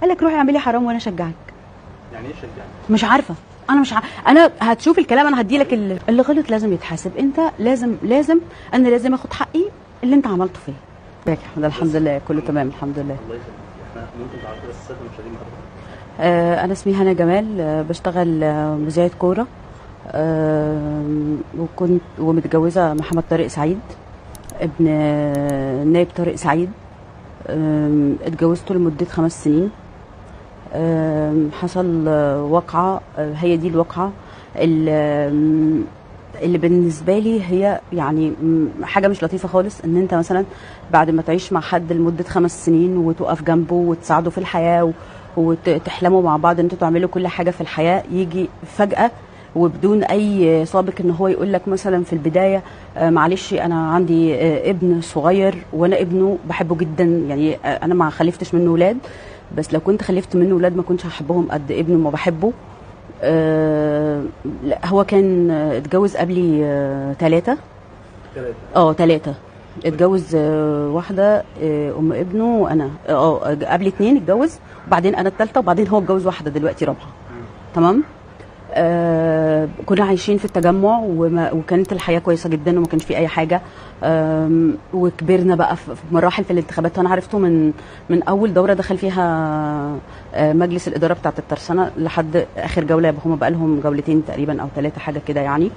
قال لك روحي اعملي حرام وانا اشجعك يعني ايه شجعني مش عارفه انا مش ع... انا هتشوف الكلام انا هدي لك اللي, اللي غلط لازم يتحاسب انت لازم لازم انا لازم اخد حقي اللي انت عملته فيا باك يا احمد الحمد لله كله تمام الحمد لله الله يخليك احنا ممكن تعرفي بس الساده المشاهدين حضرتك آه انا اسمي هنا جمال آه بشتغل آه مذيعه كوره آه وكنت ومتجوزه محمد طارق سعيد ابن آه، نائب طارق سعيد آم، اتجوزته لمده خمس سنين آم، حصل آه، وقعه آه، هي دي الواقعه اللي آم، اللي بالنسبه لي هي يعني م- حاجه مش لطيفه خالص ان انت مثلا بعد ما تعيش مع حد لمده خمس سنين وتقف جنبه وتساعده في الحياه و- وتحلموا مع بعض ان انتوا تعملوا كل حاجه في الحياه يجي فجاه وبدون اي سابق ان هو يقول لك مثلا في البدايه آه، معلش انا عندي آه، ابن صغير وانا ابنه بحبه جدا يعني آه، انا ما خلفتش منه ولاد بس لو كنت خلفت منه ولاد ما كنتش هحبهم قد ابنه ما بحبه آه، لا هو كان آه، اتجوز قبلي ثلاثة ثلاثه اه ثلاثة اتجوز آه، واحدة آه، أم ابنه وأنا اه قبلي اتنين اتجوز وبعدين أنا الثالثة وبعدين هو اتجوز واحدة دلوقتي رابعة تمام آه كنا عايشين في التجمع وما وكانت الحياه كويسه جدا وما كانش في اي حاجه آم، وكبرنا بقى في في مراحل في الانتخابات وانا عرفته من من اول دوره دخل فيها آه، مجلس الاداره بتاعه الترسانه لحد اخر جوله يبقى هم بقى لهم جولتين تقريبا او ثلاثه حاجه كده يعني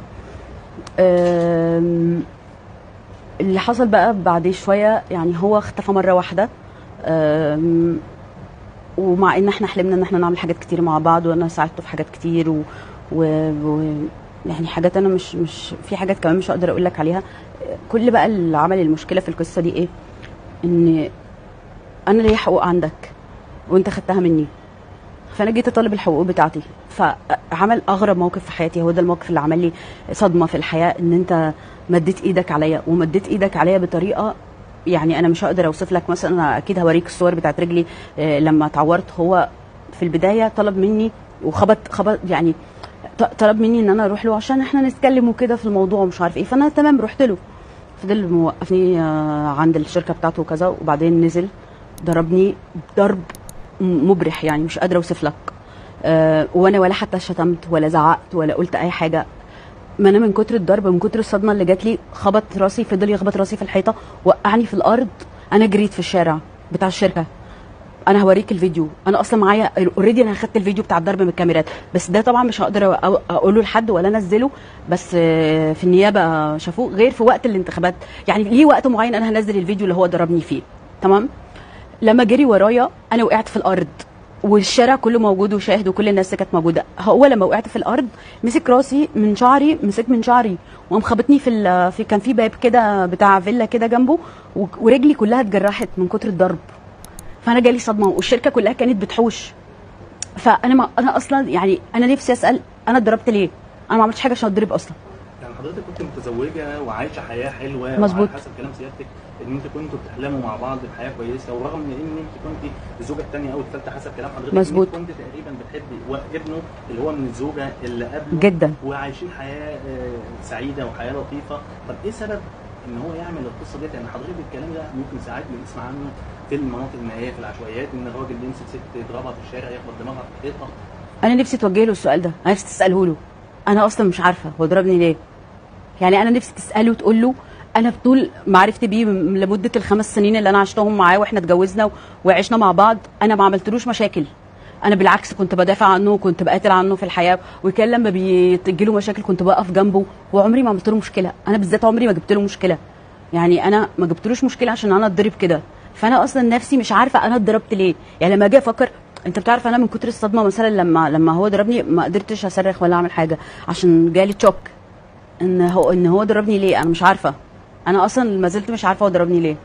آم، اللي حصل بقى بعد شويه يعني هو اختفى مره واحده آم، ومع ان احنا حلمنا ان احنا نعمل حاجات كتير مع بعض وانا ساعدته في حاجات كتير و, و... و... يعني حاجات انا مش مش في حاجات كمان مش هقدر اقول لك عليها كل بقى اللي عمل المشكله في القصه دي ايه ان انا ليا حقوق عندك وانت خدتها مني فانا جيت اطالب الحقوق بتاعتي فعمل اغرب موقف في حياتي هو ده الموقف اللي عمل لي صدمه في الحياه ان انت مديت ايدك عليا ومديت ايدك عليا بطريقه يعني انا مش هقدر اوصف لك مثلا أنا اكيد هوريك الصور بتاعت رجلي آه، لما اتعورت هو في البدايه طلب مني وخبط خبط يعني ط- طلب مني ان انا اروح له عشان احنا نتكلم وكده في الموضوع ومش عارف ايه فانا تمام رحت له فضل موقفني آه، عند الشركه بتاعته وكذا وبعدين نزل ضربني ضرب م- مبرح يعني مش قادره اوصف لك آه، وانا ولا حتى شتمت ولا زعقت ولا قلت اي حاجه ما انا من كتر الضرب من كتر الصدمه اللي جات لي خبط راسي فضل يخبط راسي في الحيطه وقعني في الارض انا جريت في الشارع بتاع الشركه انا هوريك الفيديو انا اصلا معايا اوريدي انا خدت الفيديو بتاع الضرب من الكاميرات بس ده طبعا مش هقدر أ- اقوله لحد ولا انزله بس آه، في النيابه شافوه غير في وقت الانتخابات يعني ليه وقت معين انا هنزل الفيديو اللي هو ضربني فيه تمام لما جري ورايا انا وقعت في الارض والشارع كله موجود وشاهد وكل الناس اللي كانت موجوده هو لما وقعت في الارض مسك راسي من شعري مسك من شعري وقام خبطني في, ال- في كان في باب كده بتاع فيلا كده جنبه و- ورجلي كلها اتجرحت من كتر الضرب فانا جالي صدمه والشركه كلها كانت بتحوش فانا ما انا اصلا يعني انا نفسي اسال انا اتضربت ليه انا ما عملتش حاجه عشان اتضرب اصلا يعني حضرتك كنت متزوجه وعايشه حياه حلوه مظبوط. وعلى حسب كلام سيادتك ان انت كنتوا بتحلموا مع بعض بحياه كويسه ورغم من ان انت كنت الزوجه الثانيه او الثالثه حسب كلام حضرتك مظبوط. إنك كنت تقريبا بتحبي وابنه اللي هو من الزوجه اللي قبله جدا وعايشين حياه آه، سعيده وحياه لطيفه طب ايه سبب ان هو يعمل القصه ديت يعني حضرتك الكلام ده ممكن ساعات بنسمع عنه في المناطق النائيه في العشوائيات ان الراجل بيمسك ست يضربها في الشارع يخبط دماغها في الحيطه انا نفسي توجه له السؤال ده انا نفسي تساله له انا اصلا مش عارفه هو ضربني ليه يعني انا نفسي تساله وتقول له انا بطول معرفتي بيه من- لمده الخمس سنين اللي انا عشتهم معاه واحنا اتجوزنا و- وعشنا مع بعض انا ما عملتلوش مشاكل انا بالعكس كنت بدافع عنه وكنت بقاتل عنه في الحياه وكان لما بيجي له مشاكل كنت بقف جنبه وعمري ما عملت له مشكله انا بالذات عمري ما جبت له مشكله يعني انا ما جبتلوش مشكله عشان انا اتضرب كده فانا اصلا نفسي مش عارفه انا اتضربت ليه يعني لما اجي افكر انت بتعرف انا من كتر الصدمه مثلا لما لما هو ضربني ما قدرتش اصرخ ولا اعمل حاجه عشان جالي تشوك ان هو ان هو ضربني ليه انا مش عارفه انا اصلا ما زلت مش عارفه هو ضربني ليه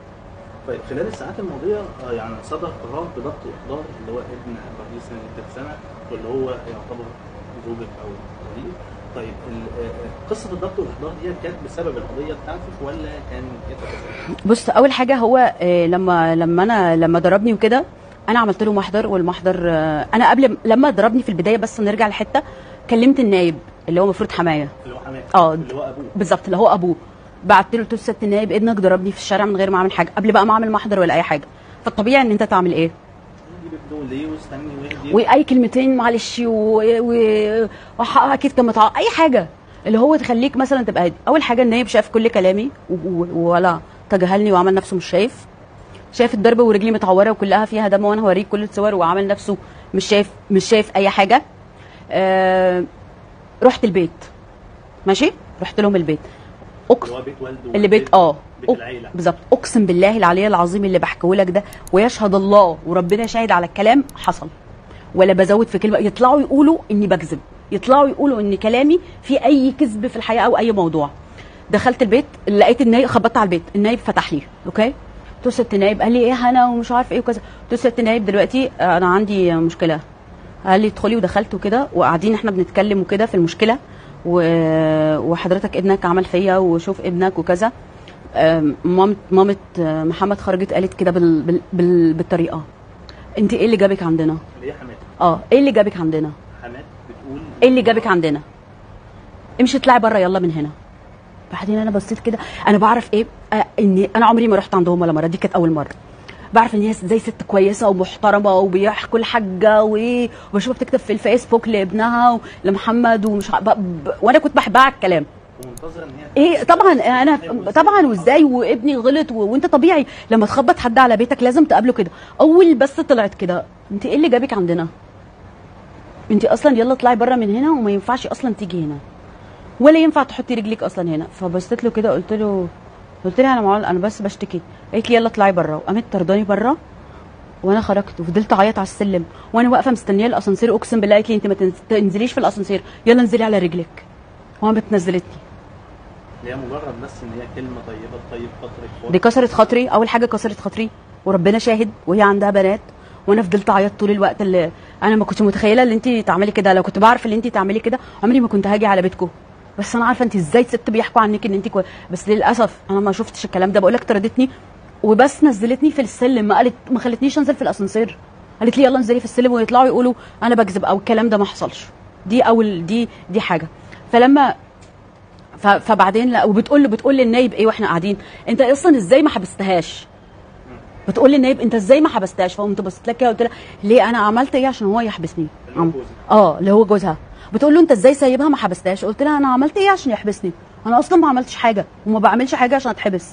طيب خلال الساعات الماضيه آه، يعني صدر قرار بضبط واحضار اللي هو ابن رئيس الترسانه واللي هو يعتبر زوجك او وليك طيب ال- آه، قصه الضبط والاحضار دي كانت بسبب القضيه بتاعتك ولا كان ايه التفاصيل؟ بص اول حاجه هو آه، لما لما انا لما ضربني وكده انا عملت له محضر والمحضر آه، انا قبل لما ضربني في البدايه بس نرجع لحته كلمت النايب اللي هو المفروض حمايه اللي هو حماك اه اللي هو ابوه بالظبط اللي هو ابوه بعت له قلت له ست النائب ابنك ضربني في الشارع من غير ما اعمل حاجه قبل بقى ما اعمل محضر ولا اي حاجه فالطبيعي ان انت تعمل ايه بيبدو ليه واستني واهدي واي كلمتين معلش و... و... وح- اكيد كان متع... اي حاجه اللي هو تخليك مثلا تبقى هادي اول حاجه النايب شاف كل كلامي و... و... ولا تجاهلني وعمل نفسه مش شايف شايف الضرب ورجلي متعوره وكلها فيها دم وانا هوريك كل الصور وعمل نفسه مش شايف مش شايف اي حاجه آه... رحت البيت ماشي رحت لهم البيت أقسم اللي هو بيت والده اللي بيت اه بيت أق- العيله بالظبط اقسم بالله العلي العظيم اللي بحكيه لك ده ويشهد الله وربنا شاهد على الكلام حصل ولا بزود في كلمه يطلعوا يقولوا اني بكذب يطلعوا يقولوا ان كلامي في اي كذب في الحياه او اي موضوع دخلت البيت لقيت النايب خبطت على البيت النايب فتح لي اوكي قلت له ست نايب قال لي ايه هنا ومش عارف ايه وكذا قلت له ست نايب دلوقتي آه، انا عندي مشكله قال لي ادخلي ودخلت وكده وقاعدين احنا بنتكلم وكده في المشكله و... وحضرتك ابنك عمل فيا وشوف ابنك وكذا آم، مامة مامة آه، محمد خرجت قالت كده بال... بال... بال... بالطريقه انت ايه اللي جابك عندنا اللي هي حماد اه ايه اللي جابك عندنا حماد بتقول ايه اللي جابك عندنا امشي اطلعي بره يلا من هنا بعدين انا بصيت كده انا بعرف ايه آه اني انا عمري ما رحت عندهم ولا مره دي كانت اول مره بعرف ان هي زي ست كويسه ومحترمه وبيحكوا الحاجه وايه وبشوفها بتكتب في الفيسبوك لابنها ولمحمد ومش ع... ب... ب... وانا كنت بحبها على الكلام ومنتظره ان هي ايه طبعا انا طبعا وازاي وابني غلط و... وانت طبيعي لما تخبط حد على بيتك لازم تقابله كده اول بس طلعت كده انت ايه اللي جابك عندنا انت اصلا يلا اطلعي بره من هنا وما ينفعش اصلا تيجي هنا ولا ينفع تحطي رجلك اصلا هنا فبصيت له كده قلت له قلت لها انا معول انا بس بشتكي قالت لي يلا اطلعي بره وقامت طرداني بره وانا خرجت وفضلت اعيط على السلم وانا واقفه مستنيه الاسانسير اقسم بالله قالت لي انت ما تنز- تنزليش في الاسانسير يلا انزلي على رجلك وقامت نزلتني اللي هي مجرد بس ان هي كلمه طيبه طيب خاطرك دي كسرت خاطري اول حاجه كسرت خاطري وربنا شاهد وهي عندها بنات وانا فضلت اعيط طول الوقت اللي انا ما كنتش متخيله ان انت تعملي كده لو كنت بعرف ان انت تعملي كده عمري ما كنت هاجي على بيتكم بس انا عارفه انت ازاي ست بيحكوا عنك ان انت كوي... بس للاسف انا ما شفتش الكلام ده بقول لك طردتني وبس نزلتني في السلم ما قالت ما خلتنيش انزل في الاسانسير قالت لي يلا انزلي في السلم ويطلعوا يقولوا انا بكذب او الكلام ده ما حصلش دي اول دي دي حاجه فلما ف- فبعدين لا وبتقول له بتقول للنايب ايه واحنا قاعدين انت اصلا ازاي ما حبستهاش بتقول للنايب انت ازاي ما حبستهاش فقمت بصيت لك كده قلت لها ليه انا عملت ايه عشان هو يحبسني اللي هو عم- جوزك. اه اللي هو جوزها بتقول له انت ازاي سايبها ما حبستهاش قلت لها انا عملت ايه عشان يحبسني انا اصلا ما عملتش حاجه وما بعملش حاجه عشان اتحبس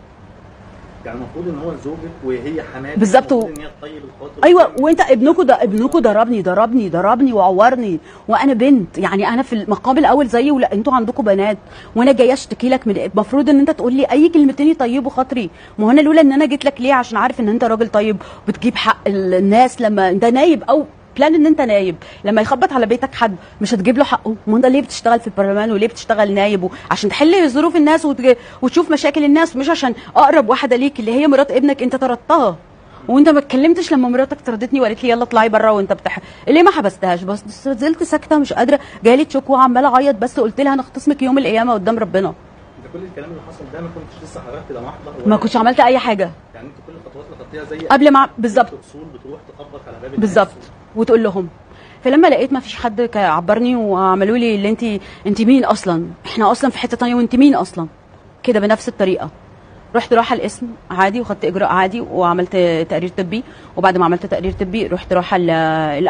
يعني المفروض ان هو زوجك وهي حماد بالظبط. المفروض ان هي تطيب الخاطر ايوه وانت ابنكوا ده ابنكوا ضربني ضربني ضربني وعورني وانا بنت يعني انا في المقام الاول زيي ولا انتوا عندكم بنات وانا جايه اشتكي لك من المفروض ان انت تقول لي اي كلمتين يطيبوا خاطري ما هو انا لولا ان انا جيت لك ليه عشان عارف ان انت راجل طيب وبتجيب حق ال- الناس لما انت نايب او بلان ان انت نايب لما يخبط على بيتك حد مش هتجيب له حقه ما انت ليه بتشتغل في البرلمان وليه بتشتغل نايب و- عشان تحل ظروف الناس وتج... وتشوف مشاكل الناس مش عشان اقرب واحده ليك اللي هي مرات ابنك انت طردتها وانت ما اتكلمتش لما مراتك طردتني وقالت لي يلا اطلعي بره وانت بتح ليه ما حبستهاش بس بس فضلت ساكته مش قادره جالي شكوى عماله اعيط بس قلت لها انا اختصمك يوم القيامه قدام ربنا انت كل الكلام اللي حصل ده ما كنتش لسه حضرتك كده محضر ما ولا- كنتش عملت اي حاجه يعني انت كل الخطوات اللي خدتيها زي قبل ما بالظبط اصول بتروح تخبط على باب بالظبط الناس. وتقول لهم فلما لقيت ما فيش حد ك- عبرني وعملوا لي اللي انت انت مين اصلا احنا اصلا في حته تانية وانت مين اصلا كده بنفس الطريقه رحت رايحه القسم عادي وخدت اجراء عادي وعملت تقرير طبي وبعد ما عملت تقرير طبي رحت رايحه ال- ال-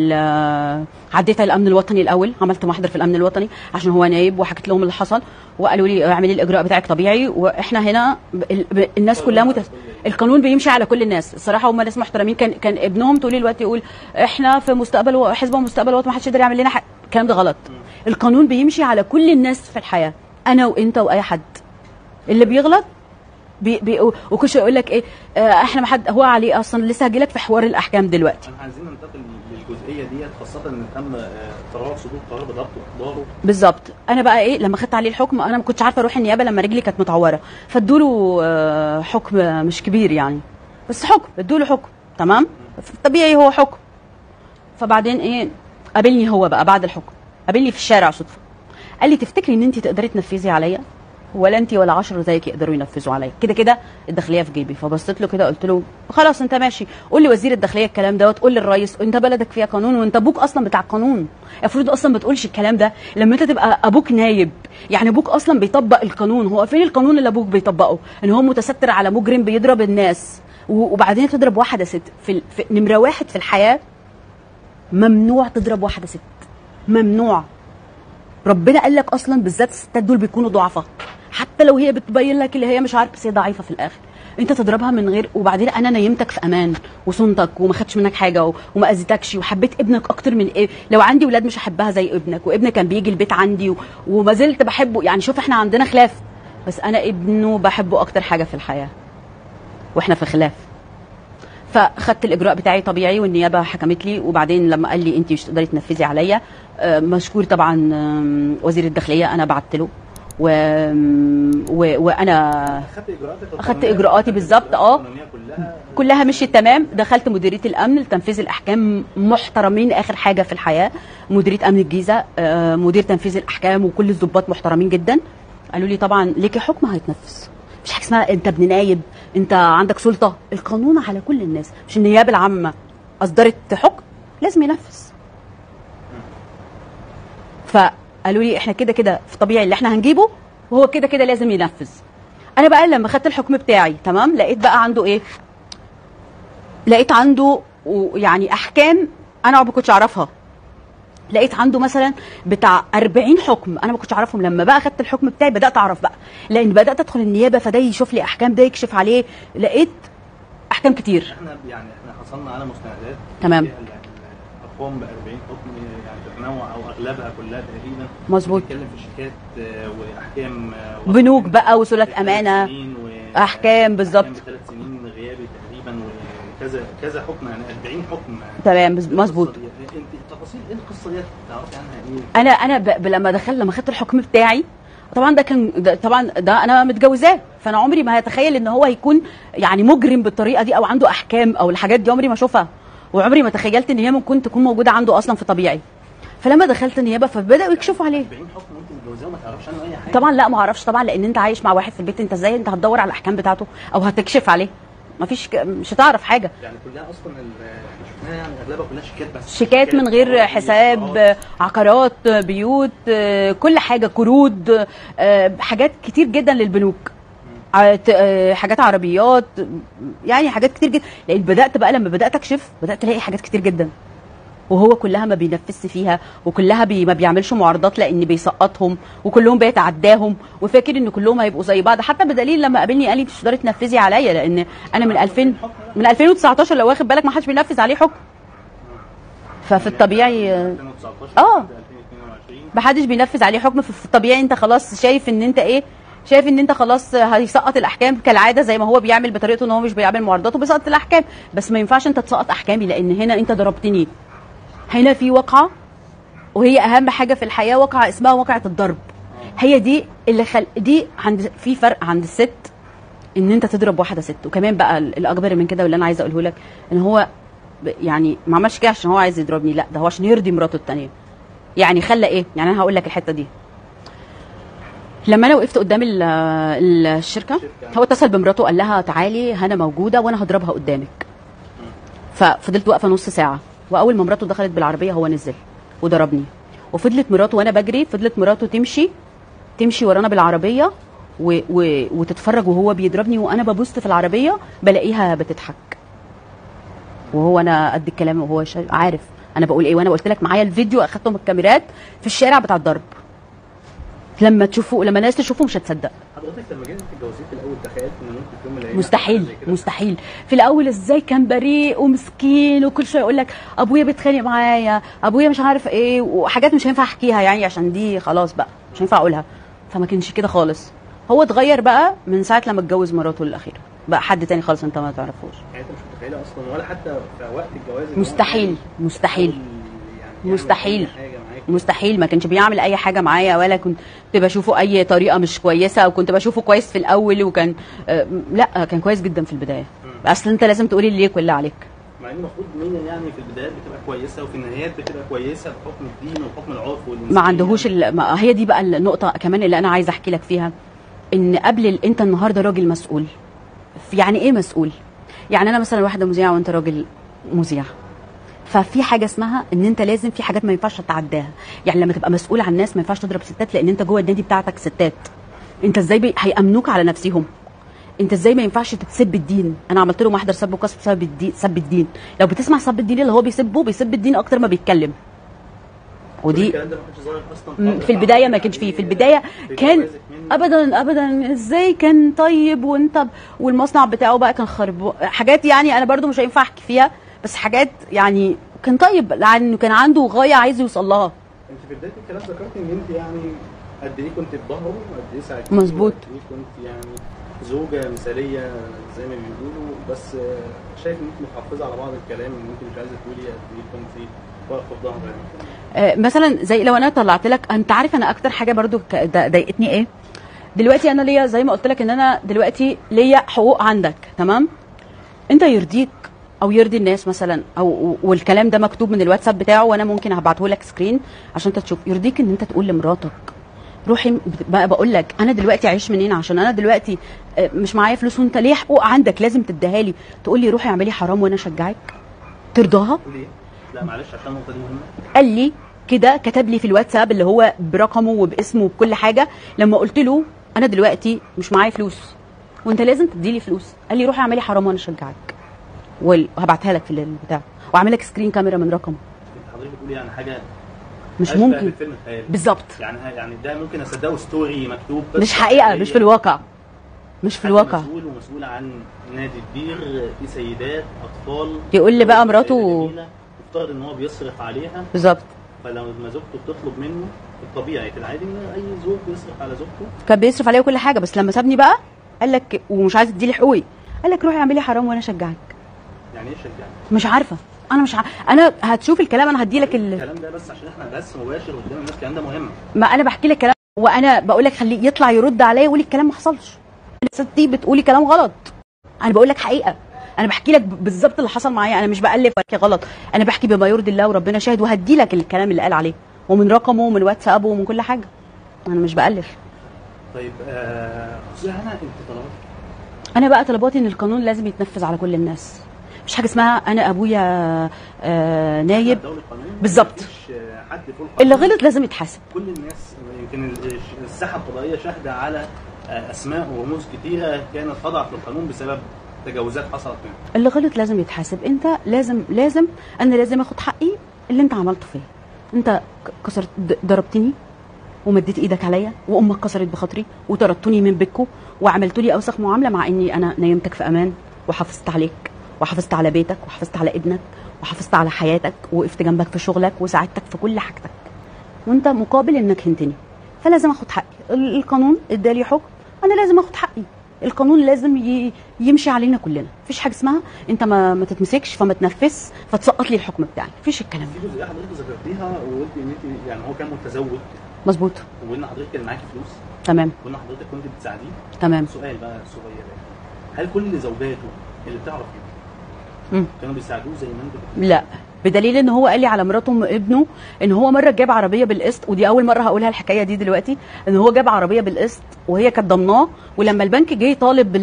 ال- عديت على الامن الوطني الاول عملت محضر في الامن الوطني عشان هو نايب وحكيت لهم اللي حصل وقالوا لي اعملي الاجراء بتاعك طبيعي واحنا هنا ب- ال- ب- الناس كلها متس... القانون بيمشي على كل الناس الصراحه هم ناس محترمين كان كان ابنهم طول الوقت يقول احنا في مستقبل و- حزب ومستقبل وطن ما حدش يقدر يعمل لنا حاجه الكلام ده غلط القانون بيمشي على كل الناس في الحياه انا وانت واي حد اللي بيغلط بي بي وكل شويه يقول لك ايه آه احنا ما حد هو عليه اصلا لسه هجيلك في حوار الاحكام دلوقتي احنا عايزين ننتقل للجزئيه ديت خاصه ان تم آه، قرار صدور قرار بضبط واحضاره بالظبط انا بقى ايه لما خدت عليه الحكم انا ما كنتش عارفه اروح النيابه لما رجلي كانت متعوره فادوله آه، حكم مش كبير يعني بس حكم ادوله حكم تمام طبيعي هو حكم فبعدين ايه قابلني هو بقى بعد الحكم قابلني في الشارع صدفه قال لي تفتكري ان انت تقدري تنفذي عليا ولا انت ولا عشرة زيك يقدروا ينفذوا عليا كده كده الداخليه في جيبي فبصيت له كده قلت له خلاص انت ماشي قول لي وزير الداخليه الكلام دوت قول للرئيس انت بلدك فيها قانون وانت ابوك اصلا بتاع القانون المفروض اصلا ما تقولش الكلام ده لما انت تبقى ابوك نايب يعني ابوك اصلا بيطبق القانون هو فين القانون اللي ابوك بيطبقه ان هو متستر على مجرم بيضرب الناس و- وبعدين تضرب واحده ست في, ال- في نمره واحد في الحياه ممنوع تضرب واحده ست ممنوع ربنا قال لك اصلا بالذات الستات دول بيكونوا ضعفاء حتى لو هي بتبين لك اللي هي مش عارفه بس هي ضعيفه في الاخر انت تضربها من غير وبعدين انا نيمتك في امان وصنتك وما خدتش منك حاجه و... وما اذيتكش وحبيت ابنك اكتر من إيه لو عندي ولاد مش هحبها زي ابنك وابنك كان بيجي البيت عندي و... وما زلت بحبه يعني شوف احنا عندنا خلاف بس انا ابنه بحبه اكتر حاجه في الحياه واحنا في خلاف فخدت الاجراء بتاعي طبيعي والنيابه حكمت لي وبعدين لما قال لي انت مش تقدري تنفذي عليا آه، مشكور طبعا آم، وزير الداخليه انا بعت له و... و... وانا اخدت اجراءاتك أخدت إجراءاتي بالظبط، آه. القانونية كلها كلها مشيت تمام دخلت مديريه الامن لتنفيذ الاحكام محترمين اخر حاجه في الحياه مديريه امن الجيزه آه، مدير تنفيذ الاحكام وكل الضباط محترمين جدا قالوا لي طبعا ليكي حكم هيتنفذ مش حاجه اسمها انت ابن نايب انت عندك سلطه القانون على كل الناس مش النيابه العامه اصدرت حكم لازم ينفذ فقالوا لي احنا كده كده في طبيعي اللي احنا هنجيبه وهو كده كده لازم ينفذ انا بقى لما خدت الحكم بتاعي تمام لقيت بقى عنده ايه لقيت عنده و- يعني احكام انا ما كنتش اعرفها لقيت عنده مثلا بتاع 40 حكم انا ما كنتش اعرفهم لما بقى خدت الحكم بتاعي بدات اعرف بقى لان بدات ادخل النيابه فده يشوف لي احكام ده يكشف عليه لقيت احكام كتير احنا يعني احنا حصلنا على مستندات تمام. فيها ال- ال- الاقوام ب 40 حكم يعني تتنوع او اغلبها كلها تقريبا مظبوط. بنتكلم في شيكات آه، واحكام آه، بنوك بقى وصولات ثلاث امانه سنين و- أحكام بالظبط. أحكام بثلاث سنين غيابي تقريبا وكذا كذا حكم يعني 40 حكم تمام بز- مظبوط القصة دي. انت تفاصيل ايه القصه دي تعرفي عنها ايه؟ انا انا ب... ب- لما دخلت لما خدت الحكم بتاعي طبعا ده كان ده طبعا ده انا متجوزاه فانا عمري ما هتخيل ان هو هيكون يعني مجرم بالطريقه دي او عنده احكام او الحاجات دي عمري ما اشوفها وعمري ما تخيلت ان هي ممكن تكون موجوده عنده اصلا في طبيعي فلما دخلت النيابه فبداوا يكشفوا عليه 40 حكم وانت متجوزاه وما تعرفش عنه اي حاجه طبعا لا ما اعرفش طبعا لان انت عايش مع واحد في البيت انت ازاي انت هتدور على الاحكام بتاعته او هتكشف عليه ما فيش ك... مش هتعرف حاجه يعني كلها اصلا ال- احنا شفناها يعني اغلبها كلها شيكات بس شيكات من غير عقارات، حساب إيجارات. عقارات بيوت آه، كل حاجه قروض آه، حاجات كتير جدا للبنوك ع- ت- آه، حاجات عربيات يعني حاجات كتير جدا لان بدات بقى لما بدات اكشف بدات الاقي حاجات كتير جدا وهو كلها ما بينفذش فيها وكلها بي ما بيعملش معارضات لان بيسقطهم وكلهم بيتعداهم وفاكر ان كلهم هيبقوا زي بعض حتى بدليل لما قابلني قال لي انت مش تقدري تنفذي عليا لان انا من 2000 من 2019 لو واخد بالك ما حدش بينفذ عليه حكم ففي الطبيعي آه، 2019 آه. 2022 محدش بينفذ عليه حكم في في الطبيعي انت خلاص شايف ان انت ايه شايف ان انت خلاص هيسقط الاحكام كالعاده زي ما هو بيعمل بطريقته ان هو مش بيعمل معارضات وبيسقط الاحكام بس ما ينفعش انت تسقط احكامي لان هنا انت ضربتني هنا في واقعه وهي اهم حاجه في الحياه واقعه اسمها واقعه الضرب هي دي اللي خل... دي عند في فرق عند الست ان انت تضرب واحده ست وكمان بقى ال- الاكبر من كده واللي انا عايزه اقوله لك ان هو ب- يعني ما عملش كده عشان هو عايز يضربني لا ده هو عشان يرضي مراته التانيه يعني خلى ايه يعني انا هقول لك الحته دي لما انا وقفت قدام ال- ال- الشركه هو اتصل بمراته قال لها تعالي هنا موجوده وانا هضربها قدامك ففضلت واقفه نص ساعه واول ما مراته دخلت بالعربيه هو نزل وضربني وفضلت مراته وانا بجري فضلت مراته تمشي تمشي ورانا بالعربيه و و وتتفرج وهو بيضربني وانا ببص في العربيه بلاقيها بتضحك وهو انا قد الكلام وهو شا... عارف انا بقول ايه وانا قلت لك معايا الفيديو اخدته من الكاميرات في الشارع بتاع الضرب لما تشوفوا لما الناس تشوفه مش هتصدق حضرتك لما جيت تتجوزيه في الاول تخيلت ان ممكن في يوم من الايام مستحيل زي كده؟ مستحيل في الاول ازاي كان بريء ومسكين وكل شويه يقول لك ابويا بيتخانق معايا ابويا مش عارف ايه وحاجات مش هينفع احكيها يعني عشان دي خلاص بقى مش هينفع اقولها فما كانش كده خالص هو اتغير بقى من ساعه لما اتجوز مراته الاخيره بقى حد تاني خالص انت ما تعرفوش يعني انت مش متخيله اصلا ولا حتى في وقت الجواز إن هو مستحيل مستحيل يحاول يعني يعمل مستحيل. أي حاجة معاك. مستحيل ما كانش بيعمل اي حاجه معايا ولا كنت بشوفه اي طريقه مش كويسه او كنت بشوفه كويس في الاول وكان آه، لا كان كويس جدا في البدايه اصل انت لازم تقولي اللي ليك واللي عليك مع ان المفروض مين يعني في البدايات بتبقى كويسه وفي النهايات بتبقى كويسه بحكم الدين وبحكم العرف والانسانيه ما عندهوش ال... ما هي دي بقى النقطه كمان اللي انا عايزه احكي لك فيها ان قبل ال... انت النهارده راجل مسؤول يعني ايه مسؤول يعني انا مثلا واحده مذيعه وانت راجل مذيع ففي حاجه اسمها ان انت لازم في حاجات ما ينفعش تتعداها يعني لما تبقى مسؤول عن الناس ما ينفعش تضرب ستات لان انت جوه النادي بتاعتك ستات انت ازاي بي... هيامنوك على نفسهم انت ازاي ما ينفعش تسب الدين انا عملت له محضر سب وقصف بسبب الدين سب الدين لو بتسمع سب الدين اللي هو بيسبه بيسب الدين اكتر ما بيتكلم كل ودي الكلام ده ما كانش ظاهر اصلا م- خالص. في البدايه ما كانش فيه في البدايه كان بيجوزك منه. ابدا ابدا ازاي كان طيب وانت ب- والمصنع بتاعه بقى كان خرب حاجات يعني انا برضو مش هينفع احكي فيها بس حاجات يعني كان طيب لانه كان عنده غايه عايز يوصل لها انت في بدايه الكلام ذكرت ان انت يعني قد ايه كنت في ظهره وقد ايه ساعدتيه مظبوط. وقد ايه كنت يعني زوجه مثاليه زي ما بيقولوا بس آه، شايف ان انت محافظه على بعض الكلام ان انت مش عايزه تقولي قد ايه كنت واقفه في ظهره يعني آه، مثلا زي لو انا طلعت لك انت عارف انا اكتر حاجه برضو ك- دا- ضايقتني ايه دلوقتي انا ليا زي ما قلت لك ان انا دلوقتي ليا حقوق عندك تمام انت يرضيك او يرضي الناس مثلا او والكلام ده مكتوب من الواتساب بتاعه وانا ممكن هبعته لك سكرين عشان انت تشوف يرضيك ان انت تقول لمراتك روحي بقى بقول لك انا دلوقتي عايش منين عشان انا دلوقتي آه، مش معايا فلوس وانت ليه حقوق عندك لازم تديها لي تقول لي روحي اعملي حرام وانا اشجعك ترضاها تقولي ايه؟ لا معلش عشان النقطه دي مهمه قال لي كده كتب لي في الواتساب اللي هو برقمه وباسمه وبكل حاجه لما قلت له انا دلوقتي مش معايا فلوس وانت لازم تدي لي فلوس قال لي روحي اعملي حرام وانا اشجعك وهبعتها لك في البتاع واعمل لك سكرين كاميرا من رقمه انت حضرتك بتقولي يعني حاجه مش أشبه ممكن بالفيلم الخيالي بالظبط يعني يعني ده ممكن اصدقه ستوري مكتوب بس مش حقيقه حقيقية. مش في الواقع مش في حد الواقع مسؤول ومسؤول عن نادي كبير في سيدات اطفال يقول لي بقى مراته- جميلة، يفترض ان هو بيصرف عليها بالظبط فلما زوجته بتطلب منه الطبيعي في العادي ان اي زوج بيصرف على زوجته كان بيصرف عليا كل حاجه بس لما سابني بقى قال لك ومش عايز تدي لي حقوقي قال لك روحي اعملي حرام وانا اشجعك يعني ايه شجعني مش عارفه انا مش ع... انا هتشوف الكلام انا هدي لك ال... الكلام ده بس عشان احنا بس مباشر قدام الناس الكلام ده مهم ما انا بحكي لك كلام وانا بقول لك خليه يطلع يرد عليا ويقول الكلام ما حصلش الست دي بتقولي كلام غلط انا بقول لك حقيقه انا بحكي لك ب- بالظبط اللي حصل معايا انا مش بالف ولا غلط انا بحكي بما يرضي الله وربنا شاهد وهدي لك الكلام اللي قال عليه ومن رقمه ومن واتسابه ومن كل حاجه انا مش بالف طيب آه استاذ هنا انت طلبات انا بقى طلباتي ان القانون لازم يتنفذ على كل الناس مش حاجه اسمها انا ابويا آه نايب الدولة القانون بالظبط. مفيش، آه، حد فوق اللي القانون. غلط لازم يتحاسب كل الناس يمكن ال- الساحه القضائيه شاهده على آه، اسماء ورموز كتيره كانت خضعت للقانون بسبب تجاوزات حصلت منه اللي غلط لازم يتحاسب انت لازم لازم انا لازم اخد حقي اللي انت عملته فيا انت ك- كسرت د- ضربتني ومديت ايدك عليا وامك كسرت بخاطري وطردتني من بيتكو وعملت لي اوسخ معامله مع اني انا نيمتك في امان وحافظت عليك وحافظت على بيتك وحافظت على ابنك وحافظت على حياتك ووقفت جنبك في شغلك وساعدتك في كل حاجتك وانت مقابل انك هنتني فلازم اخد حقي ال- القانون ادالي حكم انا لازم اخد حقي القانون لازم ي- يمشي علينا كلنا مفيش حاجه اسمها انت ما, ما تتمسكش فما تنفذ فتسقط لي الحكم بتاعي مفيش الكلام ده في جزئيه حضرتك ذكرتيها وقلت ان انت يعني هو كان متزوج مظبوط وان حضرتك كان معاكي فلوس تمام وان حضرتك كنت بتساعديه تمام سؤال بقى صغير يعني هل كل زوجاته اللي بتعرف مم. كانوا بيساعدوه زي ما انت بتقول؟ لا بدليل ان هو قال لي على مراته وابنه ان هو مره جاب عربيه بالقسط ودي اول مره هقولها الحكايه دي دلوقتي ان هو جاب عربيه بالقسط وهي كانت ضمناه ولما البنك جه طالب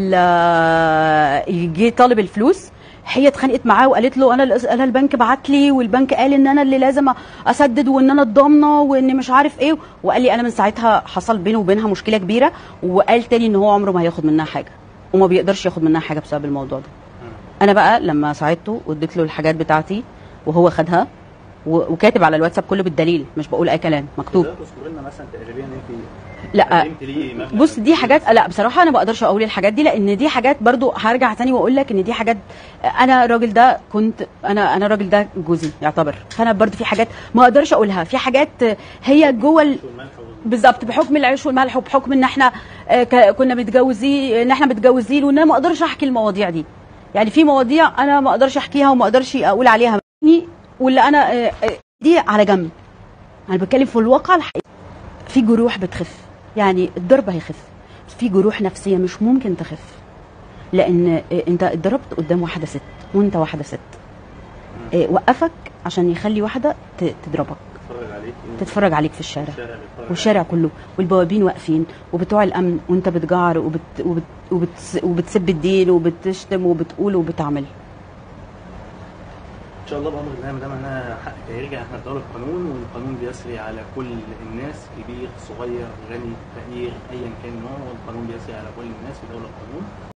ال- جه طالب الفلوس هي اتخانقت معاه وقالت له انا القس- انا البنك بعت لي والبنك قال ان انا اللي لازم اسدد وان انا الضامنه وان مش عارف ايه وقال لي انا من ساعتها حصل بينه وبينها مشكله كبيره وقال تاني ان هو عمره ما هياخد منها حاجه وما بيقدرش ياخد منها حاجه بسبب الموضوع ده انا بقى لما ساعدته واديت له الحاجات بتاعتي وهو خدها و- وكاتب على الواتساب كله بالدليل مش بقول اي كلام مكتوب تقدر تذكر لنا مثلا تقريبا انت لا قدمت ليه مبلغ بص دي حاجات لا بصراحه انا ما اقدرش اقول الحاجات دي لان دي حاجات برضو هرجع تاني واقول لك ان دي حاجات انا الراجل ده كنت انا انا الراجل ده جوزي يعتبر فانا برضو في حاجات ما اقدرش اقولها في حاجات هي جوه ال- والملح وال- بالظبط بحكم العيش والملح وبحكم ان احنا آه، ك- كنا متجوزين ان احنا متجوزين وان انا ما اقدرش احكي المواضيع دي يعني في مواضيع انا ما اقدرش احكيها وما اقدرش اقول عليها واللي انا آه، آه، دي على جنب انا بتكلم في الواقع الحقيقي في جروح بتخف يعني الضرب هيخف بس في جروح نفسيه مش ممكن تخف لان آه، انت اتضربت قدام واحده ست وانت واحده ست آه، وقفك عشان يخلي واحده ت- تضربك تتفرج عليك تتفرج عليك في الشارع الشارع بيتفرج والشارع كله والبوابين واقفين وبتوع الامن وانت بتجعر وبت وبت وبت وبتسب الدين وبتشتم وبتقول وبتعمل ان شاء الله بامر الله ما دام انا حقك هيرجع احنا في دوله القانون والقانون بيسري على كل الناس كبير صغير غني فقير ايا كان نوعه والقانون بيسري على كل الناس في دوله القانون